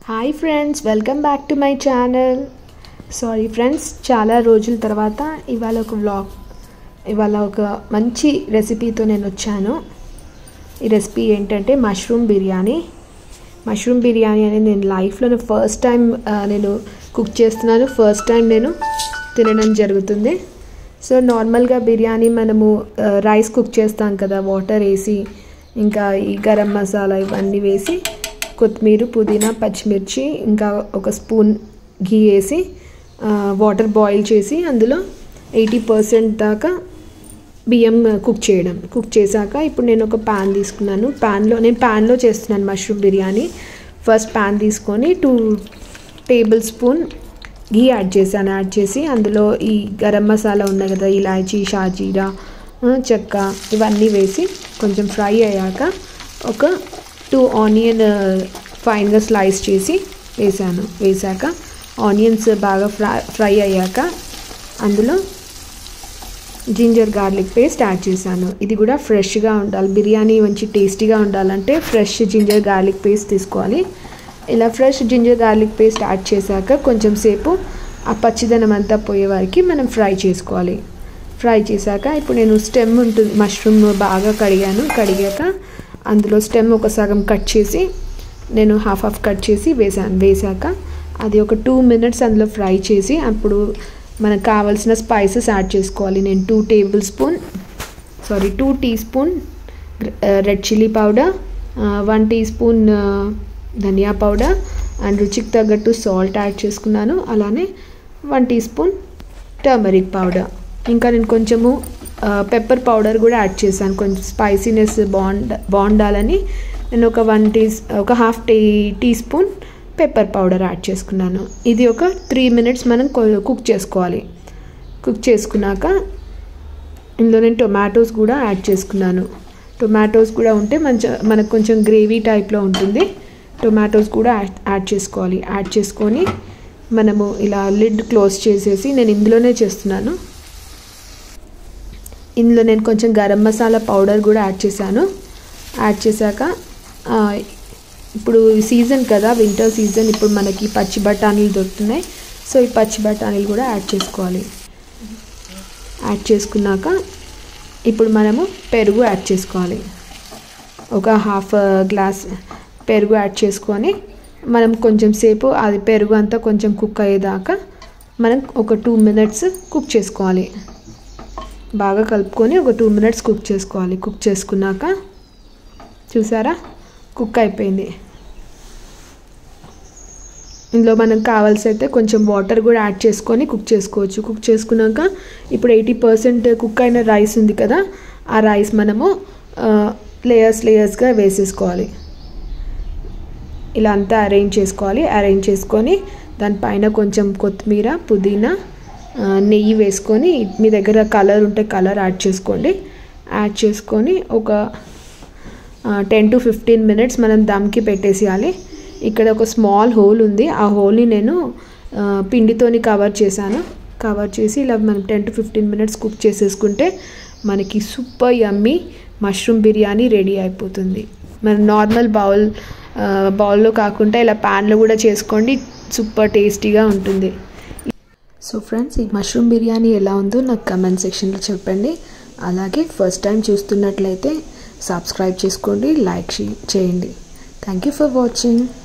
hi friends welcome back to my channel sorry friends చాలా రోజుల తర్వాత ఇవాళ ఒక వ్లాగ్ ఇవాళ ఒక మంచి రెసిపీతో నేను వచ్చాను ఈ రెసిపీ ఏంటంటే మష్రూమ్ బిర్యానీ మష్రూమ్ బిర్యానీ అనేది నేను లైఫ్లో ఫస్ట్ టైం నేను కుక్ చేస్తున్నాను ఫస్ట్ టైం నేను తినడం జరుగుతుంది సో నార్మల్గా బిర్యానీ మనము రైస్ కుక్ చేస్తాం కదా వాటర్ వేసి ఇంకా ఈ గరం మసాలా ఇవన్నీ వేసి కొత్తిమీర పుదీనా పచ్చిమిర్చి ఇంకా ఒక స్పూన్ ఘీ వేసి వాటర్ బాయిల్ చేసి అందులో ఎయిటీ పర్సెంట్ దాకా బియ్యం కుక్ చేయడం కుక్ చేశాక ఇప్పుడు నేను ఒక ప్యాన్ తీసుకున్నాను ప్యాన్లో నేను ప్యాన్లో చేస్తున్నాను మష్రూమ్ బిర్యానీ ఫస్ట్ ప్యాన్ తీసుకొని two tablespoon ghee add చేశాను యాడ్ చేసి అందులో ఈ గరం మసాలా ఉన్నాయి కదా ఇలాచీ షాజీరా చెక్క ఇవన్నీ వేసి కొంచెం ఫ్రై అయ్యాక ఒక టూ ఆనియన్ ఫైన్గా స్లైస్ చేసి వేసాను వేసాక ఆనియన్స్ బాగా ఫ్రై ఫ్రై అయ్యాక అందులో జింజర్ గార్లిక్ పేస్ట్ యాడ్ చేశాను ఇది కూడా ఫ్రెష్గా ఉండాలి బిర్యానీ మంచి టేస్టీగా ఉండాలంటే ఫ్రెష్ జింజర్ గార్లిక్ పేస్ట్ తీసుకోవాలి ఇలా fresh ginger garlic paste add చేశాక కొంచెం సేపు ఆ పచ్చిదనం అంతా పోయే వరకు మనం ఫ్రై చేసుకోవాలి ఫ్రై చేశాక ఇప్పుడు నేను స్టెమ్ ఉంటుంది మష్రూమ్ బాగా కడిగాను కడిగాక అందులో స్టెమ్ ఒక సగం కట్ చేసి నేను హాఫ్ హాఫ్ కట్ చేసి వేసాను వేసాక అది ఒక టూ మినిట్స్ అందులో ఫ్రై చేసి అప్పుడు మనకు కావాల్సిన స్పైసెస్ యాడ్ చేసుకోవాలి నేను two tablespoon sorry two teaspoon red chilli powder one teaspoon dhania powder and రుచికి తగ్గట్టు సాల్ట్ యాడ్ చేసుకున్నాను అలానే one teaspoon turmeric powder ఇంకా నేను కొంచెము పెప్పర్ పౌడర్ కూడా యాడ్ చేశాను కొంచెం స్పైసీనెస్ బాగుండ బాగుండాలని నేను ఒక వన్ టీ ఒక half tea teaspoon pepper powder add చేసుకున్నాను ఇది ఒక త్రీ మినిట్స్ మనం కుక్ చేసుకోవాలి కుక్ చేసుకున్నాక ఇందులో నేను టొమాటోస్ కూడా యాడ్ చేసుకున్నాను టొమాటోస్ కూడా ఉంటే మంచి మనకు కొంచెం గ్రేవీ టైప్లో ఉంటుంది టొమాటోస్ కూడా యాడ్ చేసుకోవాలి యాడ్ చేసుకొని మనము ఇలా లిడ్ క్లోజ్ చేసేసి నేను ఇందులోనే చేస్తున్నాను ఇందులో నేను కొంచెం గరం మసాలా పౌడర్ కూడా యాడ్ చేశాను యాడ్ చేశాక ఇప్పుడు సీజన్ కదా వింటర్ సీజన్ ఇప్పుడు మనకి పచ్చి బఠానీలు దొరుకుతున్నాయి సో ఈ పచ్చి బఠానీలు కూడా యాడ్ చేసుకోవాలి యాడ్ చేసుకున్నాక ఇప్పుడు మనము పెరుగు యాడ్ చేసుకోవాలి ఒక హాఫ్ గ్లాస్ పెరుగు యాడ్ చేసుకొని మనం కొంచెం సేపు అది పెరుగు అంతా కొంచెం కుక్ అయ్యేదాకా మనం ఒక టూ మినిట్స్ కుక్ చేసుకోవాలి బాగా కలుపుకొని ఒక టూ మినిట్స్ కుక్ చేసుకోవాలి కుక్ చేసుకున్నాక చూసారా కుక్ అయిపోయింది ఇందులో మనకు కావాల్సి అయితే కొంచెం వాటర్ కూడా యాడ్ చేసుకొని కుక్ చేసుకోవచ్చు కుక్ చేసుకున్నాక ఇప్పుడు ఎయిటీ పర్సెంట్ కుక్ అయిన రైస్ ఉంది కదా ఆ రైస్ మనము లేయర్స్ లేయర్స్గా వేసేసుకోవాలి ఇలా అంతా అరేంజ్ చేసుకోవాలి అరేంజ్ చేసుకొని దానిపైన కొంచెం కొత్తిమీర పుదీనా నెయ్యి వేసుకొని మీ దగ్గర కలర్ ఉంటే కలర్ యాడ్ చేసుకోండి యాడ్ చేసుకొని ఒక టెన్ టు ఫిఫ్టీన్ మినిట్స్ మనం దమ్కి పెట్టేసేయాలి ఇక్కడ ఒక స్మాల్ హోల్ ఉంది ఆ హోల్ని నేను పిండితోని కవర్ చేశాను కవర్ చేసి ఇలా మనం ten to fifteen minutes cook చేసేసుకుంటే మనకి super yummy mushroom biryani ready అయిపోతుంది మన నార్మల్ బౌల్ బౌల్లో కాకుండా ఇలా ప్యాన్లో కూడా చేసుకోండి సూపర్ టేస్టీగా ఉంటుంది సో ఫ్రెండ్స్ ఈ మష్రూమ్ బిర్యానీ ఎలా ఉందో నాకు కమెంట్ సెక్షన్లో చెప్పండి అలాగే ఫస్ట్ టైం చూస్తున్నట్లయితే సబ్స్క్రైబ్ చేసుకోండి లైక్ చేయండి థ్యాంక్ యూ ఫర్ వాచింగ్